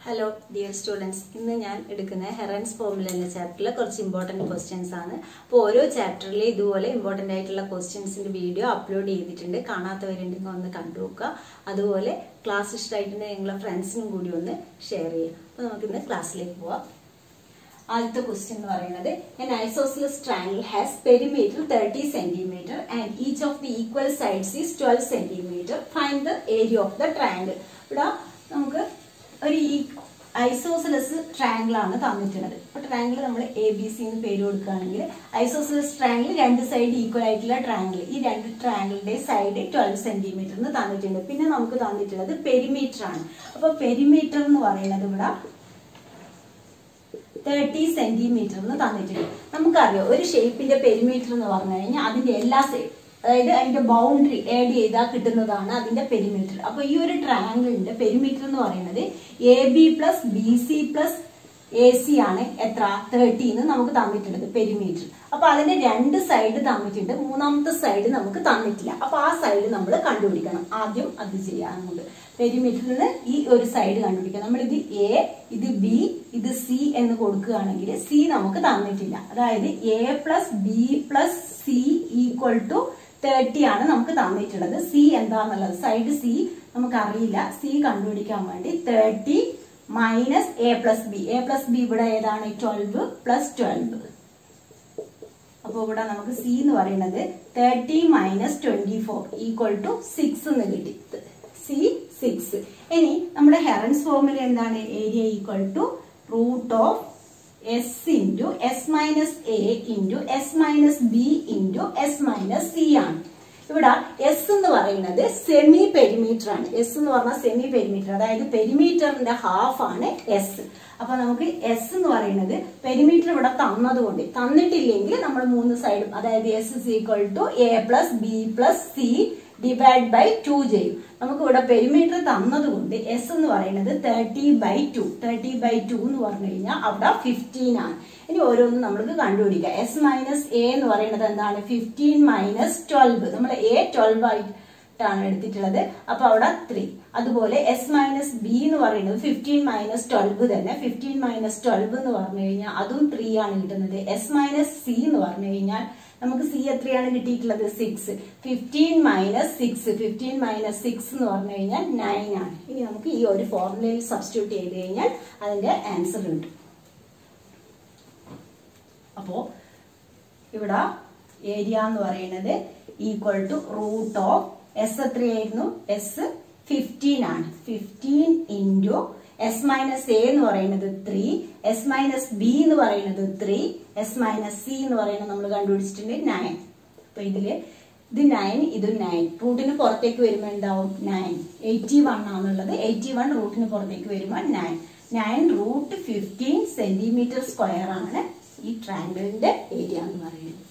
hello dear students ഇന്ന് ഞാൻ എടുക്കുന്ന ഹെറൻസ് ഫോർമുല എന്ന ചാപ്റ്ററിലെ കുറച്ച് ഇമ്പോർട്ടൻറ്റ് ക്വസ്റ്റ്യൻസ് ആണ് അപ്പോൾ ഓരോ ചാപ്റ്ററിലെ ഇതുപോലെ ഇമ്പോർട്ടൻ്റ് ആയിട്ടുള്ള ക്വസ്റ്റ്യൻസിൻ്റെ വീഡിയോ അപ്ലോഡ് ചെയ്തിട്ടുണ്ട് കാണാത്തവരുണ്ടെങ്കിൽ ഒന്ന് കണ്ടു നോക്കുക അതുപോലെ ക്ലാസ് ഇഷ്ടമായിട്ടുണ്ടെങ്കിൽ നിങ്ങളെ ഫ്രണ്ട്സിനും കൂടി ഒന്ന് ഷെയർ ചെയ്യുക അപ്പോൾ നമുക്കിന്ന് ക്ലാസ്സിലേക്ക് പോവാം ആദ്യത്തെ ക്വസ്റ്റ്യൻ എന്ന് പറയുന്നത് an isosceles triangle has perimeter thirty centimetre and each of the equal sides is twelve centimetre find the area of the triangle ഇവിടെ നമുക്ക് ഒരു ഈ ഐസോസിലസ് ട്രയാങ്കിൾ ആണ് തന്നിട്ടുള്ളത് അപ്പൊ ട്രയാങ്കിൾ നമ്മൾ എ ബി സി എന്ന് പേര് കൊടുക്കുകയാണെങ്കിൽ ഐസോസിലസ് ട്രയാങ്കിൾ രണ്ട് സൈഡ് ഈക്വൽ ആയിട്ടുള്ള ട്രയാങ്കിൾ ഈ രണ്ട് ട്രയാങ്കിളിന്റെ സൈഡ് ട്വൽവ് സെന്റിമീറ്റർ എന്ന് തന്നിട്ടുണ്ട് പിന്നെ നമുക്ക് തന്നിട്ടുള്ളത് പെരിമീറ്റർ ആണ് അപ്പൊ പെരിമീറ്റർ എന്ന് പറയുന്നത് ഇവിടെ തേർട്ടി സെന്റിമീറ്റർ എന്ന് തന്നിട്ടുണ്ട് നമുക്കറിയാം ഒരു ഷേപ്പിന്റെ പെരിമീറ്റർ എന്ന് പറഞ്ഞു കഴിഞ്ഞാൽ അതിന്റെ എല്ലാ സൈഡ് അതായത് അതിന്റെ ബൗണ്ടറി ആഡ് ചെയ്താൽ കിട്ടുന്നതാണ് അതിന്റെ പെരിമീറ്റർ അപ്പൊ ഈ ഒരു ട്രയാങ്കിളിന്റെ പെരിമീറ്റർ എന്ന് പറയുന്നത് A B plus B C plus A C ആണ് എത്ര തേർട്ടി എന്ന് നമുക്ക് തന്നിട്ടുള്ളത് പെരിമീറ്റർ അപ്പൊ അതിന്റെ രണ്ട് സൈഡ് തന്നിട്ടുണ്ട് മൂന്നാമത്തെ സൈഡ് നമുക്ക് തന്നിട്ടില്ല അപ്പൊ ആ സൈഡ് നമ്മൾ കണ്ടുപിടിക്കണം ആദ്യം അത് ചെയ്യാൻ നമുക്ക് പെരിമീറ്ററിന് ഈ ഒരു സൈഡ് കണ്ടുപിടിക്കാം നമ്മൾ ഇത് എ ഇത് ബി ഇത് സി എന്ന് കൊടുക്കുകയാണെങ്കിൽ സി നമുക്ക് തന്നിട്ടില്ല അതായത് A plus B plus C equal to thirty ആണ് നമുക്ക് തന്നിട്ടുള്ളത് സി എന്താന്നുള്ളത് സൈഡ് സി നമുക്കറിയില്ല സി കണ്ടുപിടിക്കാൻ വേണ്ടി thirty minus A plus B A plus B ഇവിടെ ഏതാണ് ട്വൽവ് പ്ലസ് ട്വൽവ് അപ്പോൾ ഇവിടെ നമുക്ക് സി എന്ന് പറയുന്നത് thirty minus twenty four equal to six എന്ന് കിട്ടി സി സിക്സ് ഇനി നമ്മുടെ ഹെറൻസ് ഫോർമുല എന്താണ് area equal to root of S into S minus A into S minus B into S minus C ആണ് ഇവിടെ എസ് എന്ന് പറയുന്നത് സെമി പെരിമീറ്റർ ആണ് എസ് എന്ന് പറഞ്ഞാൽ സെമി പെരിമീറ്റർ അതായത് പെരിമീറ്ററിന്റെ ഹാഫ് ആണ് എസ് അപ്പൊ നമുക്ക് എസ് എന്ന് പറയുന്നത് പെരിമീറ്റർ ഇവിടെ തന്നതുകൊണ്ട് തന്നിട്ടില്ലെങ്കിൽ നമ്മൾ മൂന്ന് സൈഡും അതായത് S is equal to A plus B plus C divide by two ചെയ്യും നമുക്ക് ഇവിടെ പെരിമീറ്റർ തന്നതുകൊണ്ട് എസ് എന്ന് പറയുന്നത് thirty by two thirty by two എന്ന് പറഞ്ഞു കഴിഞ്ഞാൽ അവിടെ ഫിഫ്റ്റീൻ ആണ് ഇനി ഓരോന്നും നമ്മൾക്ക് കണ്ടുപിടിക്കാം എസ് മൈനസ് എ എന്ന് പറയുന്നത് എന്താണ് ഫിഫ്റ്റീൻ മൈനസ് ട്വൽവ് നമ്മൾ എ ട്വൽവ് ആയിട്ടാണ് എടുത്തിട്ടുള്ളത് അപ്പൊ അവിടെ ത്രീ അതുപോലെ എസ് മൈനസ് ബി എന്ന് പറയുന്നത് ഫിഫ്റ്റീൻ മൈനസ് ട്വൽവ് തന്നെ ഫിഫ്റ്റീൻ മൈനസ് ട്വൽവ് എന്ന് പറഞ്ഞു കഴിഞ്ഞാൽ അതും ത്രീ ആണ് കിട്ടുന്നത് എസ് മൈനസ് സി എന്ന് പറഞ്ഞു കഴിഞ്ഞാൽ നമുക്ക് സി എത്രയാണ് കിട്ടിയിട്ടുള്ളത് six fifteen minus six fifteen minus six എന്ന് പറഞ്ഞു കഴിഞ്ഞാൽ നയൻ ആണ് ഇനി നമുക്ക് ഈ ഒരു ഫോർമുലയിൽ സബ്സ്റ്റിറ്റ്യൂട്ട് ചെയ്ത് കഴിഞ്ഞാൽ അതിന്റെ ആൻസർ കിട്ടും അപ്പോ ഇവിടെ ഏരിയ എന്ന് പറയുന്നത് equal to root of S എത്രയായിരുന്നു എസ് ഫിഫ്റ്റീൻ ആണ് fifteen into S minus A എന്ന് പറയുന്നത് ത്രീ എസ് മൈനസ് ബി എന്ന് പറയുന്നത് ത്രീ എസ് മൈനസ് സി എന്ന് പറയുന്നത് നമ്മൾ കണ്ടുപിടിച്ചിട്ടുണ്ട് നയൻ അപ്പൊ ഇതില് ഇത് നയൻ ഇത് നയൻ റൂട്ടിന് പുറത്തേക്ക് വരുമ്പോൾ എന്താവും നയൻ എയ്റ്റി വൺ ആണുള്ളത് എയ്റ്റി വൺ റൂട്ടിന് പുറത്തേക്ക് വരുമ്പോൾ nine nine root fifteen centimetre square ആണ് ഈ ട്രയാങ്കിളിന്റെ ഏരിയ എന്ന് പറയുന്നത്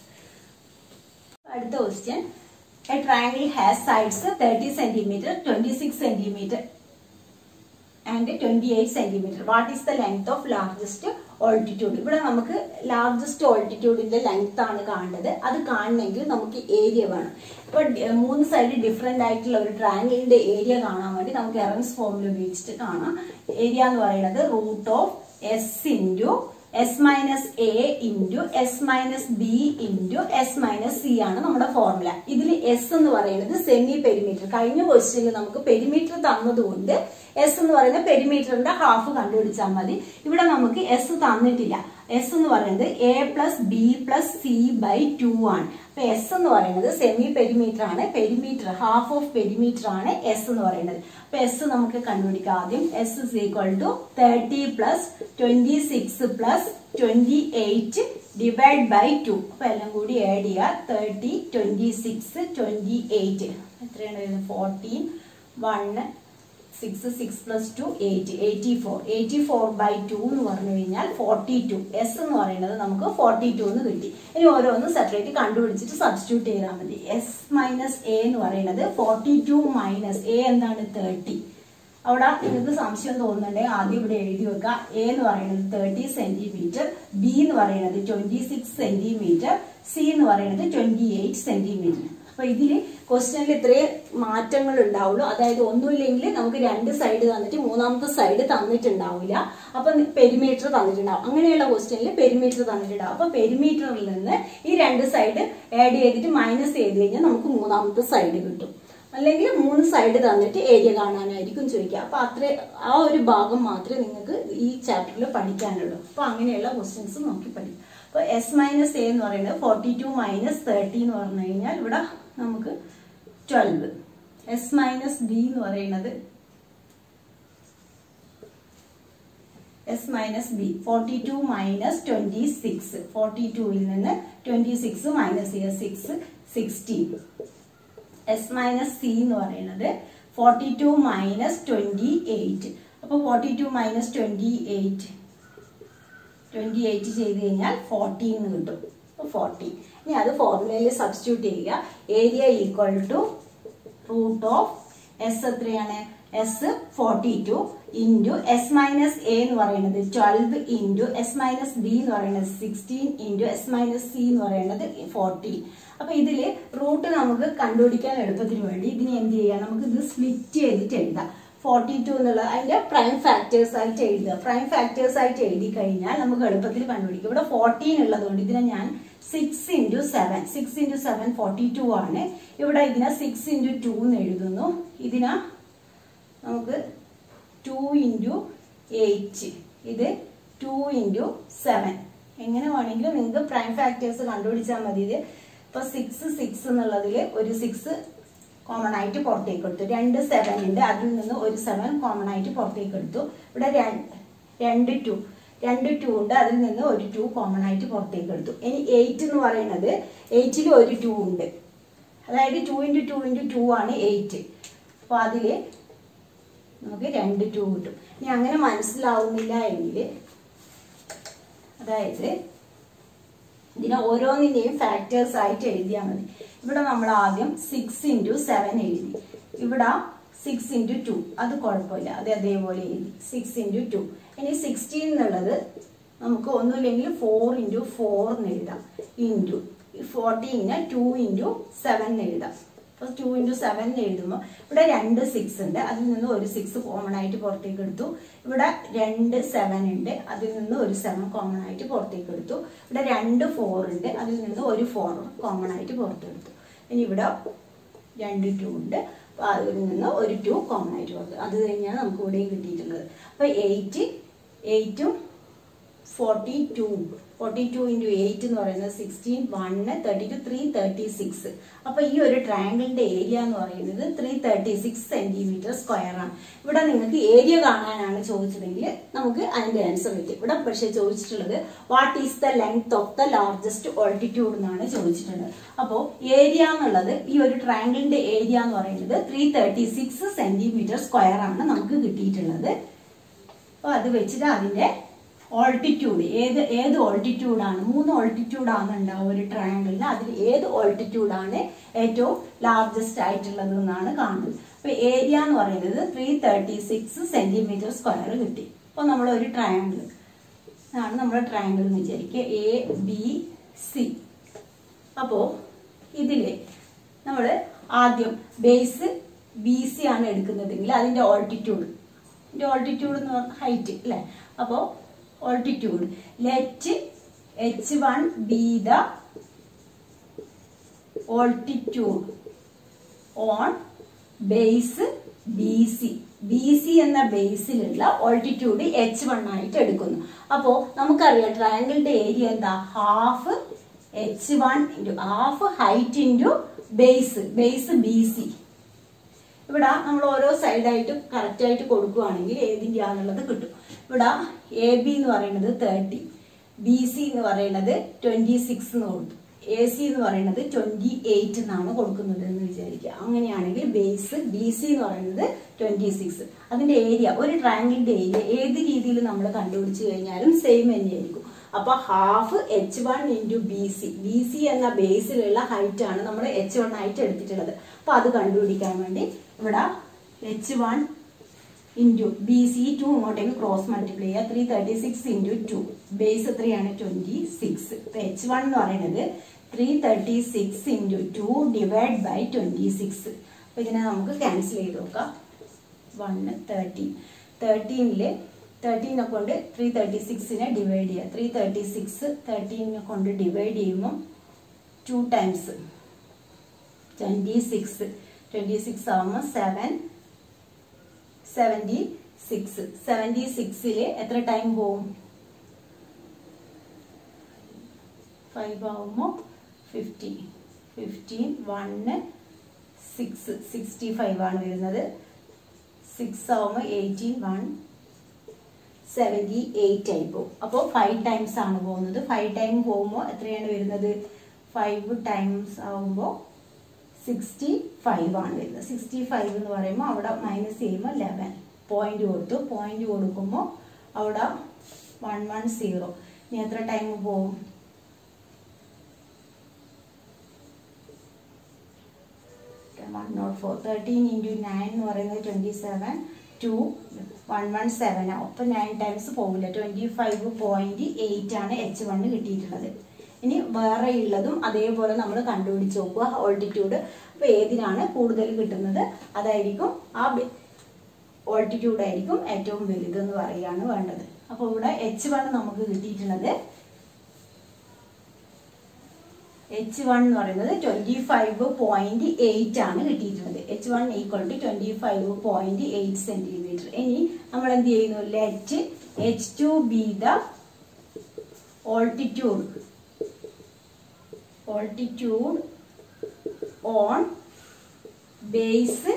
അടുത്ത question a triangle has sides thirty centimetre twenty six centimetre and twenty eight centimetre what is the length of largest altitude ഇവിടെ നമുക്ക് ലാർജസ്റ്റ് ഓൾട്ടിറ്റ്യൂഡിന്റെ ലെങ്ത് ആണ് കാണേണ്ടത് അത് കാണണമെങ്കിൽ നമുക്ക് ഏരിയ വേണം ഇപ്പൊ മൂന്ന് സൈഡ് ഡിഫറെന്റ് ആയിട്ടുള്ള ഒരു ട്രയാങ്കിളിന്റെ ഏരിയ കാണാൻ വേണ്ടി നമുക്ക് എറൻസ് ഫോമിൽ ഉപയോഗിച്ചിട്ട് കാണാം ഏരിയ എന്ന് പറയുന്നത് root of S into S minus A into S minus B into S minus C ആണ് നമ്മുടെ ഫോർമുല ഇതിൽ എസ് എന്ന് പറയുന്നത് സെമി പെരിമീറ്റർ കഴിഞ്ഞ ക്വസ്റ്റ്യനിൽ നമുക്ക് പെരിമീറ്റർ തന്നതുകൊണ്ട് എസ് എന്ന് പറയുന്ന പെരിമീറ്ററിന്റെ ഹാഫ് കണ്ടുപിടിച്ചാൽ മതി ഇവിടെ നമുക്ക് എസ് തന്നിട്ടില്ല എസ് എന്ന് പറയുന്നത് A plus B plus C by two ആണ് അപ്പൊ എസ് എന്ന് പറയുന്നത് സെമി പെരിമീറ്റർ ആണ് പെരിമീറ്റർ ഹാഫ് ഓഫ് പെരിമീറ്റർ ആണ് എസ് എന്ന് പറയുന്നത് അപ്പൊ എസ് നമുക്ക് കണ്ടുപിടിക്കാം ആദ്യം S is equal to thirty plus twenty six plus twenty eight divide by two അപ്പൊ എല്ലാം കൂടി ആഡ് ചെയ്യുക thirty twenty six twenty eight എത്രയാണ് വരുന്നത് fourteen one six six plus two eight eighty four eighty four by two എന്ന് പറഞ്ഞു കഴിഞ്ഞാൽ forty to S എന്ന് പറയുന്നത് നമുക്ക് ഫോർട്ടി ടു എന്ന് കിട്ടി ഇനി ഓരോന്ന് സെപ്പറേറ്റ് കണ്ടുപിടിച്ചിട്ട് സബ്സ്റ്റിറ്റ്യൂട്ട് ചെയ്താൽ മതി എസ് മൈനസ് എ എന്ന് പറയുന്നത് ഫോർട്ടി ടു മൈനസ് എ എന്താണ് തേർട്ടി അവിടെ നിങ്ങൾക്ക് സംശയം തോന്നുന്നുണ്ടെങ്കിൽ ആദ്യം ഇവിടെ എഴുതി വെക്കുക എ എന്ന് പറയുന്നത് തേർട്ടി സെന്റിമീറ്റർ ബി എന്ന് പറയുന്നത് ട്വന്റി സിക്സ് സെന്റിമീറ്റർ സി എന്ന് പറയുന്നത് ട്വന്റി എയ്റ്റ് സെന്റിമീറ്റർ അപ്പൊ ഇതിൽ ക്വസ്റ്റ്യനിൽ ഇത്രയും മാറ്റങ്ങൾ ഉണ്ടാവുള്ളൂ അതായത് ഒന്നുമില്ലെങ്കിൽ നമുക്ക് രണ്ട് സൈഡ് തന്നിട്ട് മൂന്നാമത്തെ സൈഡ് തന്നിട്ടുണ്ടാവില്ല അപ്പൊ പെരിമീറ്റർ തന്നിട്ടുണ്ടാവും അങ്ങനെയുള്ള ക്വസ്റ്റ്യനിൽ പെരിമീറ്റർ തന്നിട്ടുണ്ടാവും അപ്പൊ പെരിമീറ്ററിൽ നിന്ന് ഈ രണ്ട് സൈഡ് ആഡ് ചെയ്തിട്ട് മൈനസ് ചെയ്ത് കഴിഞ്ഞാൽ നമുക്ക് മൂന്നാമത്തെ സൈഡ് കിട്ടും അല്ലെങ്കിൽ മൂന്ന് സൈഡ് തന്നിട്ട് ഏരിയ കാണാനായിരിക്കും ചോദിക്കുക അപ്പൊ അത്ര ആ ഒരു ഭാഗം മാത്രമേ നിങ്ങൾക്ക് ഈ ചാപ്റ്ററിൽ പഠിക്കാനുള്ളൂ അപ്പൊ അങ്ങനെയുള്ള ക്വസ്റ്റ്യൻസ് നോക്കി പഠിക്കും അപ്പൊ എസ് മൈനസ് എ എന്ന് പറയുന്നത് ഫോർട്ടി ടു മൈനസ് തേർട്ടി എന്ന് പറഞ്ഞു കഴിഞ്ഞാൽ ഇവിടെ നമുക്ക് ട്വൽവ് എസ് മൈനസ് ബി എന്ന് പറയുന്നത് S minus B forty two minus twenty six forty ടുവിൽ നിന്ന് ട്വന്റി സിക്സ് മൈനസ് ചെയ്യുക six sixteen S minus C എന്ന് പറയുന്നത് forty two minus twenty eight അപ്പൊ forty two minus twenty eight twenty eight ചെയ്ത് കഴിഞ്ഞാൽ ഫോർട്ടീൻ എന്ന് കിട്ടും ഫോർട്ടീൻ ഇനി അത് ഫോർമുലയിൽ സബ്സ്റ്റിറ്റ്യൂട്ട് ചെയ്യുക area equal to root of S എത്രയാണ് S forty two into S minus A എന്ന് പറയുന്നത് twelve into S minus B എന്ന് പറയുന്നത് sixteen into S minus C എന്ന് പറയുന്നത് ഫോർട്ടീൻ അപ്പൊ ഇതില് റൂട്ട് നമുക്ക് കണ്ടുപിടിക്കാൻ എളുപ്പത്തിന് വേണ്ടി ഇതിനെ എന്ത് ചെയ്യാം നമുക്ക് ഇത് സ്പ്ലിറ്റ് ചെയ്തിട്ട് എഴുതാം ഫോർട്ടി ടു എന്നുള്ളത് അതിന്റെ പ്രൈം ഫാക്ടേഴ്സ് ആയിട്ട് എഴുതുക പ്രൈം ഫാക്ടേഴ്സ് ആയിട്ട് എഴുതി കഴിഞ്ഞാൽ നമുക്ക് എളുപ്പത്തിൽ കണ്ടുപിടിക്കും ഇവിടെ ഫോർട്ടീൻ ഉള്ളതുകൊണ്ട് ഇതിനെ ഞാൻ six into seven six into seven forty two ആണ് ഇവിടെ ഇതിനെ സിക്സ് ഇൻറ്റു ടു എന്ന് എഴുതുന്നു ഇതിനെ നമുക്ക് ടു ഇൻറ്റു എയ്റ്റ് ഇത് ടു ഇൻറ്റു സെവൻ എങ്ങനെ വേണമെങ്കിലും നിങ്ങൾക്ക് പ്രൈം ഫാക്ടേഴ്സ് കണ്ടുപിടിച്ചാൽ മതി ഇത് ഇപ്പൊ സിക്സ് സിക്സ് എന്നുള്ളതിൽ ഒരു സിക്സ് കോമൺ ആയിട്ട് പുറത്തേക്ക് എടുത്തു രണ്ട് സെവൻ ഉണ്ട് അതിൽ നിന്ന് ഒരു സെവൻ കോമൺ ആയിട്ട് പുറത്തേക്ക് എടുത്തു ഇവിടെ രണ്ട് രണ്ട് ടു രണ്ട് ടു ഉണ്ട് അതിൽ നിന്ന് ഒരു ടു കോമൺ ആയിട്ട് പുറത്തേക്ക് എടുത്തു ഇനി എയ്റ്റ് എന്ന് പറയുന്നത് എയ്റ്റിൽ ഒരു ടു ഉണ്ട് അതായത് two into two into two ആണ് എയ്റ്റ് അപ്പോൾ അതിൽ നമുക്ക് രണ്ട് ടു കിട്ടും ഇനി അങ്ങനെ മനസ്സിലാവുന്നില്ല എങ്കിൽ അതായത് ഇതിനെ ഓരോന്നിന്റെയും ഫാക്ടേഴ്സ് ആയിട്ട് എഴുതിയാൽ മതി ഇവിടെ നമ്മൾ ആദ്യം സിക്സ് ഇൻറ്റു സെവൻ എഴുതി ഇവിടെ സിക്സ് ഇൻറ്റു ടു അത് കുഴപ്പമില്ല അത് അതേപോലെ എഴുതി സിക്സ് ഇൻറ്റു ടു ഇനി സിക്സ്റ്റീൻ എന്നുള്ളത് നമുക്ക് ഒന്നുമില്ലെങ്കിൽ ഫോർ ഇൻറ്റു ഫോർ എന്ന് എഴുതാം ഇൻറ്റു ഫോർട്ടീനെ ടു ഇൻറ്റു സെവൻ എന്ന് എഴുതാം അപ്പോൾ ടു ഇൻറ്റു സെവൻ എഴുതുമ്പോൾ ഇവിടെ രണ്ട് സിക്സ് ഉണ്ട് അതിൽ നിന്ന് ഒരു സിക്സ് കോമൺ ആയിട്ട് പുറത്തേക്ക് എടുത്തു ഇവിടെ രണ്ട് സെവൻ ഉണ്ട് അതിൽ നിന്ന് ഒരു സെവൻ കോമൺ ആയിട്ട് പുറത്തേക്ക് എടുത്തു ഇവിടെ രണ്ട് ഫോർ ഉണ്ട് അതിൽ നിന്ന് ഒരു ഫോർ കോമൺ ആയിട്ട് പുറത്തെടുത്തു ഇനി ഇവിടെ രണ്ട് ടു ഉണ്ട് അപ്പോൾ അതിൽ നിന്ന് ഒരു ടു കോമൺ ആയിട്ട് പുറത്ത് അത് കഴിഞ്ഞാണ് നമുക്ക് ഇവിടെയും കിട്ടിയിട്ടുള്ളത് അപ്പോൾ എയ്റ്റ് എയ്റ്റും forty two forty two into eight എന്ന് പറയുന്നത് sixteen one thirty two three thirty six അപ്പൊ ഈ ഒരു ട്രയാങ്കിളിന്റെ ഏരിയ എന്ന് പറയുന്നത് three thirty six centimetre square ആണ് ഇവിടെ നിങ്ങൾക്ക് ഏരിയ കാണാനാണ് ചോദിച്ചതെങ്കിൽ നമുക്ക് അതിന്റെ ആൻസർ കിട്ടും ഇവിടെ പക്ഷേ ചോദിച്ചിട്ടുള്ളത് what is the length of the largest altitude എന്നാണ് ചോദിച്ചിട്ടുള്ളത് അപ്പോൾ ഏരിയ എന്നുള്ളത് ഈ ഒരു ട്രയാങ്കിളിന്റെ ഏരിയ എന്ന് പറയുന്നത് three thirty six centimetre square ആണ് നമുക്ക് കിട്ടിയിട്ടുള്ളത് അപ്പോൾ അത് വെച്ചിട്ട് അതിന്റെ ഓൾട്ടിറ്റ്യൂഡ് ഏത് ഏത് ഓൾട്ടിറ്റ്യൂഡാണ് മൂന്ന് ഓൾട്ടിറ്റ്യൂഡാണ് ഉണ്ടാവും ഒരു ട്രയാങ്കിളിന് അതിൽ ഏത് ഓൾട്ടിറ്റ്യൂഡാണ് ഏറ്റവും ലാർജസ്റ്റ് ആയിട്ടുള്ളത് എന്നാണ് കാണുന്നത് അപ്പൊ ഏരിയ എന്ന് പറയുന്നത് three thirty six centimetre square കിട്ടി അപ്പോൾ നമ്മൾ ഒരു ട്രയാങ്കിൾ ഇതാണ് നമ്മുടെ ട്രയാങ്കിൾ എന്ന് വിചാരിക്കുക എ ബി സി അപ്പോൾ ഇതില് നമ്മൾ ആദ്യം ബേസ് ബി സി ആണ് എടുക്കുന്നതെങ്കിൽ അതിന്റെ ഓൾട്ടിറ്റ്യൂഡ് ഇതിന്റെ ഓൾട്ടിറ്റ്യൂഡ് എന്ന് പറഞ്ഞാൽ ഹൈറ്റ് അല്ലേ അപ്പോൾ altitude let h1 be the altitude on base bc bc എന്ന ബേസിലുള്ള ഓൾട്ടിറ്റ്യൂഡ് എച്ച് വൺ ആയിട്ട് എടുക്കുന്നു അപ്പോ നമുക്കറിയാം ട്രയാങ്കിളിന്റെ ഏരിയ എന്താ half H one into half height into base base B C ഇവിടെ നമ്മൾ ഓരോ സൈഡായിട്ട് കറക്റ്റ് ആയിട്ട് കൊടുക്കുകയാണെങ്കിൽ ഏതിൻ്റെയാണെന്നുള്ളത് കിട്ടും ഇവിടെ എ ബി എന്ന് പറയുന്നത് തേർട്ടി ബി സി എന്ന് പറയുന്നത് ട്വന്റി സിക്സ് എന്ന് കൊടുത്തു എ സി എന്ന് പറയുന്നത് ട്വന്റി എയ്റ്റ് എന്നാണ് കൊടുക്കുന്നത് എന്ന് വിചാരിക്കുക അങ്ങനെയാണെങ്കിൽ ബേസ് ബി സി എന്ന് പറയുന്നത് ട്വന്റി സിക്സ് അതിന്റെ ഏരിയ ഒരു ട്രയാങ്കിളിന്റെ ഏരിയ ഏത് രീതിയിൽ നമ്മൾ കണ്ടുപിടിച്ചു കഴിഞ്ഞാലും സെയിം തന്നെയായിരിക്കും അപ്പൊ half H one into B C B C എന്ന ബേസിലുള്ള ഹൈറ്റ് ആണ് നമ്മൾ എച്ച് വൺ ആയിട്ട് എടുത്തിട്ടുള്ളത് അപ്പൊ അത് കണ്ടുപിടിക്കാൻ വേണ്ടി ഇവിടെ H one into B C two ഇങ്ങോട്ടേക്ക് ക്രോസ് മൾട്ടിപ്ലൈ ചെയ്യുക three thirty six into two base എത്രയാണ് ട്വന്റി സിക്സ് ഇപ്പൊ എച്ച് വൺ എന്ന് പറയുന്നത് three thirty six into two divide by twenty six അപ്പോൾ ഇതിനെ നമുക്ക് ക്യാൻസൽ ചെയ്ത് നോക്കാം വണ്ണ് തേർട്ടീൻ തേർട്ടീനിൽ തേർട്ടീനെ കൊണ്ട് ത്രീ തേർട്ടി സിക്സിനെ ഡിവൈഡ് ചെയ്യുക ത്രീ തേർട്ടി സിക്സ് തേർട്ടീനെ കൊണ്ട് ഡിവൈഡ് ചെയ്യുമ്പോൾ two times twenty six twenty six ആകുമ്പോൾ സെവൻ സെവൻറ്റി സിക്സ് സെവൻറ്റി സിക്സിൽ എത്ര ടൈം പോവും ഫൈവ് ആകുമ്പോൾ fifty fifteen one six sixty five ആണ് വരുന്നത് സിക്സ് ആവുമ്പോൾ എയ്റ്റീൻ വൺ സെവൻറ്റി എയ്റ്റ് ആയി പോകും അപ്പോൾ ഫൈവ് ടൈംസ് ആണ് പോകുന്നത് ഫൈവ് ടൈം പോകുമ്പോൾ എത്രയാണ് വരുന്നത് ഫൈവ് ടൈംസ് ആവുമ്പോൾ സിക്സ്റ്റി ഫൈവ് ആണ് വരുന്നത് സിക്സ്റ്റി ഫൈവ് എന്ന് പറയുമ്പോൾ അവിടെ മൈനസ് ചെയ്യുമ്പോൾ ലെവൻ പോയിന്റ് കൊടുത്തു പോയിന്റ് കൊടുക്കുമ്പോൾ അവിടെ വൺ വൺ സീറോ ഇനി എത്ര ടൈം പോകും one nought four thirteen into nine എന്ന് പറയുന്നത് twenty seven two one one seven ആവും അപ്പോൾ നയൻ ടൈംസ് പോകില്ല ട്വൻറ്റി ഫൈവ് പോയിൻറ്റ് എയ്റ്റ് ആണ് എച്ച് വണ്ണ് കിട്ടിയിട്ടുള്ളത് ഇനി വേറെ ഉള്ളതും അതേപോലെ നമ്മൾ കണ്ടുപിടിച്ച് നോക്കുക ഓൾട്ടിറ്റ്യൂഡ് അപ്പോൾ ഏതിനാണ് കൂടുതൽ കിട്ടുന്നത് അതായിരിക്കും ആ ഓൾട്ടിറ്റ്യൂഡ് ആയിരിക്കും ഏറ്റവും വലുതെന്ന് പറയുകയാണ് വേണ്ടത് അപ്പോൾ ഇവിടെ എച്ച് വൺ നമുക്ക് കിട്ടിയിട്ടുള്ളത് എച്ച് വൺ എന്ന് പറയുന്നത് ട്വന്റി ഫൈവ് പോയിന്റ് എയ്റ്റ് ആണ് കിട്ടിയിട്ടുള്ളത് H one equal to twenty five point eight centimetre ഇനി നമ്മൾ എന്ത് ചെയ്യുന്നു let H two be the altitude altitude on base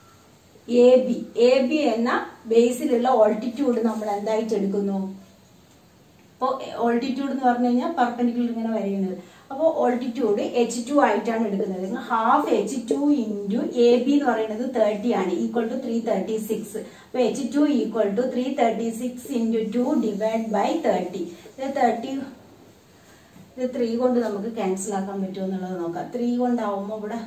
A B A B എന്ന ബേസിലുള്ള ഓൾട്ടിറ്റ്യൂഡ് നമ്മൾ എന്തായിട്ട് എടുക്കുന്നു അപ്പോൾ ഓൾട്ടിറ്റ്യൂഡ് എന്ന് പറഞ്ഞു കഴിഞ്ഞാൽ പെർപെൻഡിക്കുലർ ഇങ്ങനെ വരയുന്നത് അപ്പോൾ ഓൾട്ടിറ്റ്യൂഡ് എച്ച് ടു ആയിട്ടാണ് എടുക്കുന്നത് half H two into A B എന്ന് പറയുന്നത് തേർട്ടി ആണ് equal to three thirty six അപ്പോൾ H two equal to three thirty six into two divide by thirty ഇത് തേർട്ടി ഇത് ത്രീ കൊണ്ട് നമുക്ക് ക്യാൻസൽ ആക്കാൻ പറ്റുമോ എന്നുള്ളത് നോക്കാം ത്രീ കൊണ്ടാവുമ്പോൾ ഇവിടെ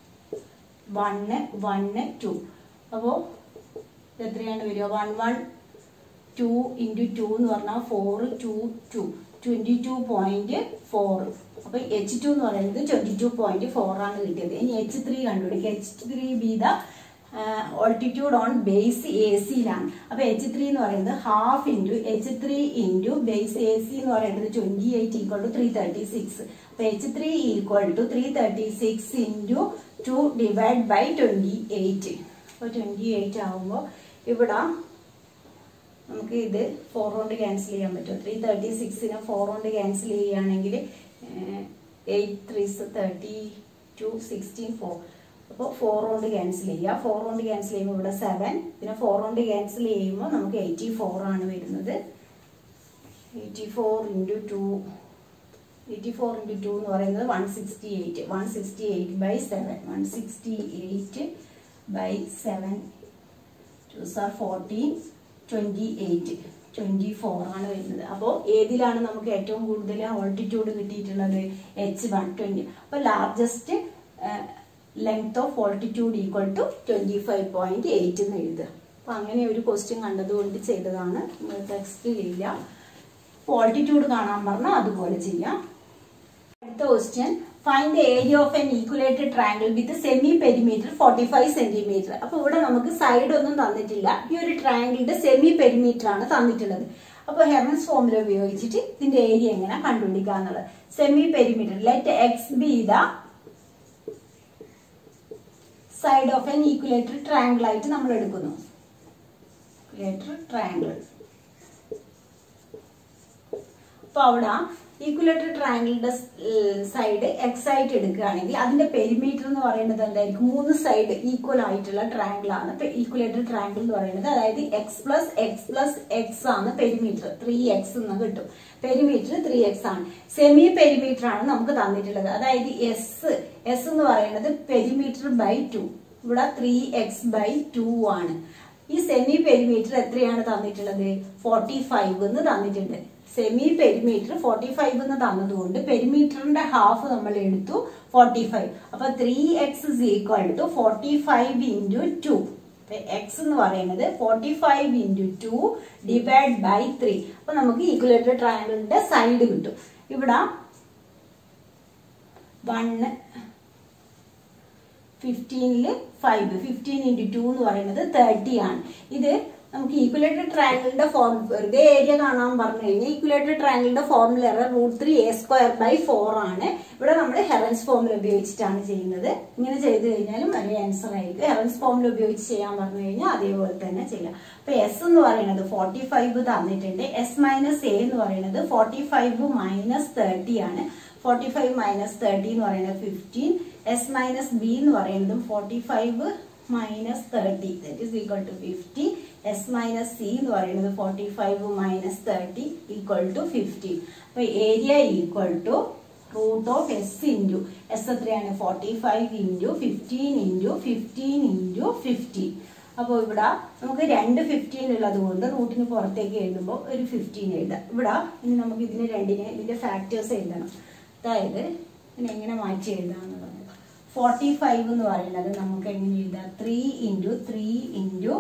വണ്ണ് വണ്ണ് ടു അപ്പോൾ ഇത് എത്രയാണ് വരിക one one two into two എന്ന് പറഞ്ഞാൽ four two two twenty two point four അപ്പോൾ എച്ച് ടു എന്ന് പറയുന്നത് ട്വൻറ്റി ടു പോയിന്റ് ഫോർ ആണ് കിട്ടിയത് ഇനി എച്ച് ത്രീ കണ്ടുപിടിക്കുക H three be the altitude on base A സിയിലാണ് അപ്പോൾ എച്ച് ത്രീ എന്ന് പറയുന്നത് half into H three into base A C എന്ന് പറയുന്നത് twenty eight equal to three thirty six അപ്പോൾ H three equal to three thirty six into two divide by twenty eight അപ്പോൾ twenty eight ആകുമ്പോൾ ഇവിടെ നമുക്ക് ഇത് ഫോർ കൊണ്ട് cancel ചെയ്യാൻ പറ്റും ത്രീ തേർട്ടി സിക്സിനെ ഫോർ കൊണ്ട് ക്യാൻസൽ ചെയ്യുകയാണെങ്കിൽ eight threes thirty two sixteen four അപ്പോൾ ഫോർ കൊണ്ട് ക്യാൻസൽ ചെയ്യുക ഫോർ കൊണ്ട് ക്യാൻസൽ ചെയ്യുമ്പോൾ ഇവിടെ സെവൻ പിന്നെ ഫോർ കൊണ്ട് ക്യാൻസൽ ചെയ്യുമ്പോൾ നമുക്ക് എയ്റ്റി ഫോർ ആണ് വരുന്നത് eighty four into two eighty four into two എന്ന് പറയുന്നത് one sixty eight one sixty eight by seven one sixty eight by seven two sir fourteen twenty eight twenty four ആണ് വരുന്നത് അപ്പോൾ ഏതിലാണ് നമുക്ക് ഏറ്റവും കൂടുതൽ ഓൾട്ടിറ്റ്യൂഡ് കിട്ടിയിട്ടുള്ളത് എച്ച് വൺ ട്വൻറ്റി അപ്പോൾ largest length of altitude equal to twenty five point eight എന്ന് എഴുതുക അപ്പോൾ അങ്ങനെ ഒരു ക്വസ്റ്റ്യൻ കണ്ടതുകൊണ്ട് ചെയ്തതാണ് ടെക്സ്റ്റിലില്ല ഓൾട്ടിറ്റ്യൂഡ് കാണാൻ പറഞ്ഞാൽ അതുപോലെ ചെയ്യാം അടുത്ത question find the area of an equilateral triangle with semi perimeter forty five centimetre അപ്പൊ ഇവിടെ നമുക്ക് സൈഡ് ഒന്നും തന്നിട്ടില്ല ഈ ഒരു ട്രയാങ്കിളിന്റെ സെമി പെരിമീറ്റർ ആണ് തന്നിട്ടുള്ളത് അപ്പൊ ഹെമൻസ് ഫോമുല ഉപയോഗിച്ചിട്ട് ഇതിന്റെ ഏരിയ എങ്ങനെ കണ്ടുപിടിക്കുക എന്നുള്ളത് semi perimeter let X be the side of an equilateral triangle ആയിട്ട് നമ്മൾ എടുക്കുന്നു ഈക്വലേറ്റർ ട്രയാങ്കിൾ അപ്പൊ അവിടെ ഈക്വലേറ്റർ ട്രയാങ്കിളിന്റെ സൈഡ് എക്സ് ആയിട്ട് എടുക്കുകയാണെങ്കിൽ അതിന്റെ പെരിമീറ്റർ എന്ന് പറയുന്നത് എന്തായിരിക്കും മൂന്ന് സൈഡ് ഈക്വൽ ആയിട്ടുള്ള ട്രയാങ്കിൾ ആണ് ഈക്വലേറ്റർ ട്രയാങ്കിൾ എന്ന് പറയുന്നത് അതായത് X plus X plus X ആണ് പെരിമീറ്റർ ത്രീ എക്സ് എന്ന് കിട്ടും പെരിമീറ്റർ ത്രീ എക്സ് ആണ് സെമി പെരിമീറ്റർ ആണ് നമുക്ക് തന്നിട്ടുള്ളത് അതായത് എസ് എസ് എന്ന് പറയുന്നത് പെരിമീറ്റർ ബൈ ടു ഇവിടെ ത്രീ എക്സ് ബൈ ടു ആണ് ഈ സെമി പെരിമീറ്റർ എത്രയാണ് തന്നിട്ടുള്ളത് ഫോർട്ടി ഫൈവ് എന്ന് തന്നിട്ടുണ്ട് സെമി പെരിമീറ്റർ ഫോർട്ടി ഫൈവ് എന്ന് തന്നതുകൊണ്ട് പെരിമീറ്ററിന്റെ ഹാഫ് നമ്മൾ എടുത്തു ഫോർട്ടി ഫൈവ് അപ്പൊ three X is equal to forty five into two X എന്ന് പറയുന്നത് forty five into two divide by three അപ്പൊ നമുക്ക് ഈക്വലേറ്റർ ട്രയാങ്കിളിന്റെ സൈഡ് കിട്ടും ഇവിടെ വണ്ണ് ഫിഫ്റ്റീനില് ഫൈവ് ഫിഫ്റ്റീൻ ഇൻറ്റു ടു എന്ന് പറയുന്നത് തേർട്ടി ആണ് ഇത് നമുക്ക് ഈക്വലേറ്റഡ് ട്രയാങ്കിളിന്റെ ഫോർം വെറുതെ ഏരിയ കാണാൻ പറഞ്ഞു കഴിഞ്ഞാൽ ഈക്വലേറ്റഡ് ട്രയാങ്കിളിന്റെ formula root three A square by four ആണ് ഇവിടെ നമ്മൾ ഹെറൻസ് ഫോർമുല ഉപയോഗിച്ചിട്ടാണ് ചെയ്യുന്നത് ഇങ്ങനെ ചെയ്ത് കഴിഞ്ഞാലും വലിയ ആൻസർ ആയിരിക്കും ഹെറൻസ് ഫോർമുല ഉപയോഗിച്ച് ചെയ്യാൻ പറഞ്ഞു കഴിഞ്ഞാൽ അതേപോലെ തന്നെ ചെയ്യാം അപ്പൊ എസ് എന്ന് പറയുന്നത് ഫോർട്ടി ഫൈവ് തന്നിട്ടുണ്ട് എസ് മൈനസ് എ എന്ന് പറയുന്നത് ഫോർട്ടി ഫൈവ് മൈനസ് തേർട്ടി ആണ് ഫോർട്ടി ഫൈവ് മൈനസ് തേർട്ടി എന്ന് പറയുന്നത് ഫിഫ്റ്റീൻ എസ് മൈനസ് ബി എന്ന് പറയുന്നതും forty five minus thirty that is equal to fifty S minus C എന്ന് പറയുന്നത് forty five minus thirty equal to fifty അപ്പൊ area equal to root of S into S എത്രയാണ് forty five into fifteen into fifteen into fifteen അപ്പോൾ ഇവിടെ നമുക്ക് രണ്ട് fifteen ഉള്ളത് കൊണ്ട് റൂട്ടിന് പുറത്തേക്ക് എഴുതുമ്പോൾ ഒരു ഫിഫ്റ്റീൻ എഴുതാം ഇവിടെ ഇനി നമുക്ക് ഇതിന് രണ്ടിനെ ഇതിന്റെ ഫാക്ടേഴ്സ് എഴുതണം അതായത് ഇതിനെ എങ്ങനെ മാറ്റി എഴുതാന്നുള്ളത് ഫോർട്ടി ഫൈവ് എന്ന് പറയുന്നത് നമുക്ക് എങ്ങനെ എഴുതാം three into three into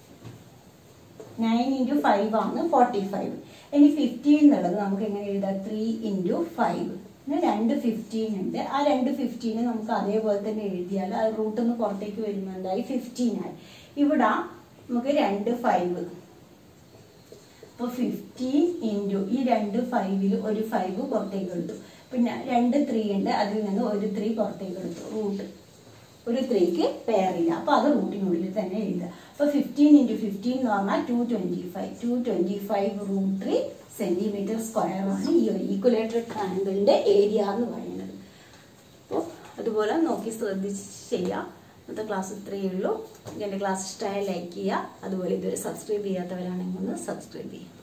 nine into five ആണ് ഫോർട്ടി ഫൈവ് ഇനി ഫിഫ്റ്റീൻ എന്നുള്ളത് നമുക്ക് എങ്ങനെ എഴുതാം ത്രീ ഇൻറ്റു ഫൈവ് പിന്നെ രണ്ട് ഫിഫ്റ്റീൻ ഉണ്ട് ആ രണ്ട് ഫിഫ്റ്റീന് നമുക്ക് അതേപോലെ തന്നെ എഴുതിയാൽ അത് റൂട്ടിൽ നിന്ന് പുറത്തേക്ക് വരുമ്പോൾ എന്തായി ഫിഫ്റ്റീൻ ആയി ഇവിടെ നമുക്ക് രണ്ട് ഫൈവ് അപ്പോൾ ഫിഫ്റ്റീൻ ഇൻറ്റു ഈ രണ്ട് ഫൈവിൽ ഒരു ഫൈവ് പുറത്തേക്ക് എടുത്തു പിന്നെ രണ്ട് ത്രീ ഉണ്ട് അതിൽ നിന്ന് ഒരു ത്രീ പുറത്തേക്ക് എടുത്തു റൂട്ട് ഒരു ത്രീക്ക് പേരില്ല അപ്പോൾ അത് റൂട്ടിനുള്ളിൽ തന്നെ എഴുതുക അപ്പോൾ ഫിഫ്റ്റീൻ ഇൻറ്റു ഫിഫ്റ്റീൻ എന്ന് പറഞ്ഞാൽ two twenty five two twenty five root three centimetre square ആണ് ഈ ഒരു ഈക്വലേറ്റർ ട്രയാങ്കിളിൻ്റെ ഏരിയ എന്ന് പറയുന്നത് അപ്പോൾ അതുപോലെ നോക്കി ശ്രദ്ധിച്ച് ചെയ്യാം ഇന്നത്തെ ക്ലാസ് ഇത്രയേ ഉള്ളൂ എൻ്റെ ക്ലാസ് ഇഷ്ടമായ ലൈക്ക് ചെയ്യുക അതുപോലെ ഇതുവരെ സബ്സ്ക്രൈബ് ചെയ്യാത്തവരാണെങ്കിൽ ഒന്ന് സബ്സ്ക്രൈബ് ചെയ്യുക